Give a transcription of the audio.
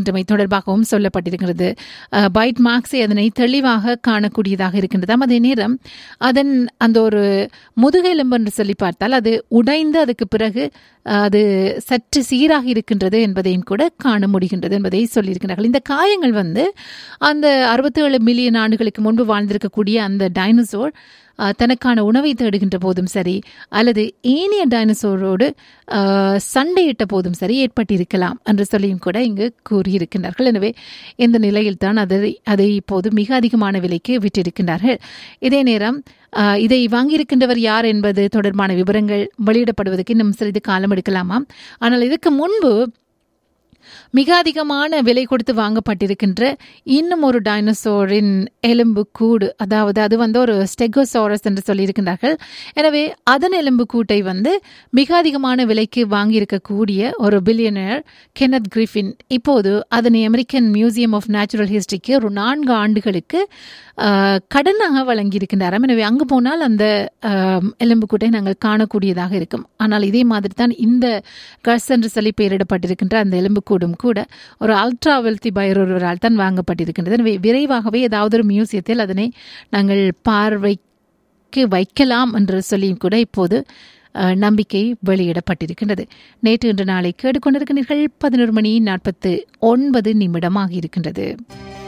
இருக்கின்றமை தொடர்பாகவும் சொல்லப்பட்டிருக்கிறது அஹ், பைட் மார்க்ஸை அதனை தெளிவாக காணக்கூடியதாக இருக்கின்றதாம் அதே நேரம் அதன் அந்த ஒரு முதுகெலும்பு என்று சொல்லி பார்த்தால் அது உடைந்து அதுக்கு பிறகு அஹ், அது சற்று சீராக இருக்கின்றது என்பதையும் கூட காண முடிகின்றது என்பதை சொல்லியிருக்கிறார்கள் இந்த காயங்கள் வந்து அந்த அறுபத்தேழு மில்லியன் ஆண்டுகளுக்கு முன்பு வாழ்ந்திருக்கக்கூடிய அந்த டைனோசோர் அஹ், தனக்கான உணவை தேடுகின்ற போதும் சரி அல்லது ஏனைய டைனோசோரோடு அஹ், சண்டையிட்ட போதும் சரி ஏற்பட்டிருக்கலாம் என்று சொல்லியும் கூட இங்கு கூறியிருக்கின்றார்கள் எனவே இந்த நிலையில்தான் அதை அதை இப்போது மிக அதிகமான விலைக்கு விற்றிருக்கின்றார்கள் இதே நேரம் அஹ், இதை வாங்கியிருக்கின்றவர் யார் என்பது தொடர்பான விவரங்கள் வெளியிடப்படுவதற்கு இன்னும் சிறிது காலம் எடுக்கலாமாம் ஆனால் இதற்கு முன்பு மிக அதிகமான விலை கொடுத்து வாங்கப்பட்டிருக்கின்ற இன்னும் ஒரு டைனோசோரின் எலும்பு கூடு அதாவது அது வந்து ஒரு ஸ்டெகோசாரஸ் என்று சொல்லியிருக்கின்றார்கள் எனவே அதன் எலும்பு கூட்டை வந்து மிக அதிகமான விலைக்கு வாங்கியிருக்கக்கூடிய ஒரு பில்லியனர் கெனத் கிரிஃபின் இப்போது அதனை அமெரிக்கன் மியூசியம் ஆஃப் நேச்சுரல் ஹிஸ்டரிக்கு ஒரு நான்கு ஆண்டுகளுக்கு ஆஹ், கடனாக வழங்கியிருக்கின்றாராம் எனவே அங்கு போனால் அந்த ஆஹ், எலும்பு கூட்டை நாங்கள் காணக்கூடியதாக இருக்கும் ஆனால் இதே மாதிரி தான் இந்த கஸ் என்று சொல்லி பெயரிடப்பட்டிருக்கின்ற அந்த எலும்புக்கூடும் கூட ஒரு அல்ட்ரா வெல்தி பயர் ஒருவரால் தான் வாங்கப்பட்டிருக்கின்றது எனவே விரைவாகவே ஏதாவது ஒரு மியூசியத்தில் அதனை நாங்கள் பார்வைக்கு வைக்கலாம் என்று சொல்லியும் கூட இப்போது அஹ், நம்பிக்கை வெளியிடப்பட்டிருக்கின்றது நேற்று இன்று நாளை கேட்டுக்கொண்டிருக்கிறீர்கள் பதினோரு மணி நாற்பத்து ஒன்பது நிமிடமாக இருக்கின்றது